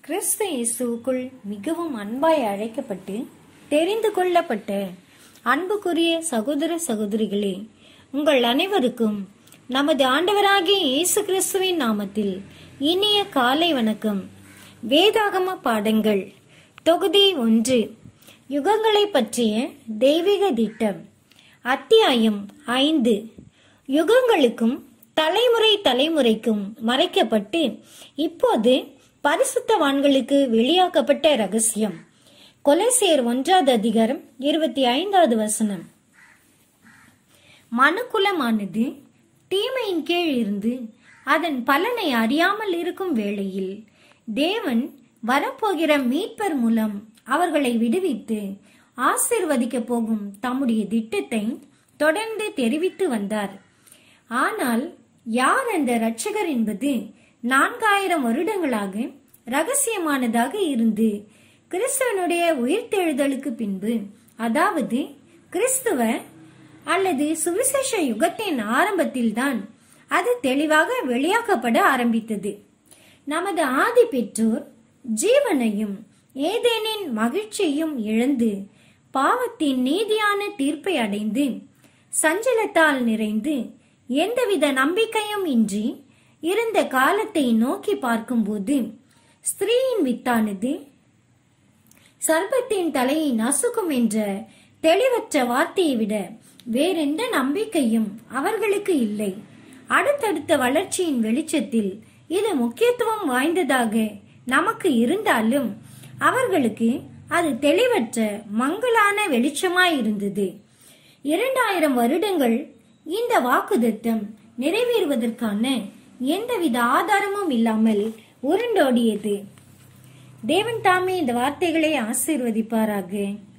கிறிஸ்து இயேசுவுக்குள் மிகவும் அன்பாய் அழைக்கப்பட்டு தெரிந்து கொள்ளப்பட்ட அன்புக்குரிய சகோதர சகோதரிகளே உங்கள் அனைவருக்கும் நமது ஆண்டவராகிய இயேசு கிறிஸ்துவின் நாமத்தில் இனிய காலை வணக்கம் வேதாகம பாடங்கள் தொகுதி ஒன்று யுகங்களை பற்றிய தெய்வீக திட்டம் அத்தியாயம் ஐந்து யுகங்களுக்கும் தலைமுறை தலைமுறைக்கும் மறைக்கப்பட்டு இப்போது பரிசுத்தவான்களுக்கு வெளியாக்கப்பட்ட ரகசியம் கொலைசேர் ஒன்றாவது அதிகாரம் இருபத்தி ஐந்தாவது வசனம் மனுக்குலமானது தீமையின் கீழ் இருந்து அதன் பலனை அறியாமல் இருக்கும் வேளையில் தேவன் வரப்போகிற மீட்பர் மூலம் அவர்களை விடுவித்து ஆசிர்வதிக்க போகும் தம்முடைய திட்டத்தை தொடர்ந்து தெரிவித்து வந்தார் ஆனால் யார் அந்த இரட்சகர் என்பது நான்காயிரம் வருடங்களாக ரகசியமானதாக இருந்து கிறிஸ்தவனுடைய உயிர்த்தெழுதலுக்கு பின்பு அதாவது கிறிஸ்துவ அல்லது சுவிசேஷ யுகத்தின் ஆரம்பத்தில்தான் அது தெளிவாக வெளியாக்கப்பட ஆரம்பித்தது நமது ஆதி பெற்றோர் ஜீவனையும் ஏதேனின் மகிழ்ச்சியையும் இழந்து பாவத்தின் நீதியான தீர்ப்பை அடைந்து சஞ்சலத்தால் நிறைந்து எந்தவித நம்பிக்கையும் இன்றி இருந்த காலத்தை நோக்கி பார்க்கும்போது ஸ்திரீயின் வித்தானது சர்பத்தின் தலையை நசுக்கும் என்ற தெளிவற்ற வார்த்தையை விட வேறெந்த நம்பிக்கையும் அவர்களுக்கு இல்லை அடுத்தடுத்த வளர்ச்சியின் வெளிச்சத்தில் இது முக்கியத்துவம் வாய்ந்ததாக நமக்கு இருந்தாலும் அவர்களுக்கு அது தெளிவற்ற மங்கலான வெளிச்சமாய் இருந்தது இரண்டாயிரம் வருடங்கள் இந்த வாக்குதத்தம் நிறைவேறுவதற்கான எந்தவித ஆதாரமும் இல்லாமல் உருண்டோடியது தேவன் தாமே இந்த வார்த்தைகளை ஆசீர்வதிப்பாராக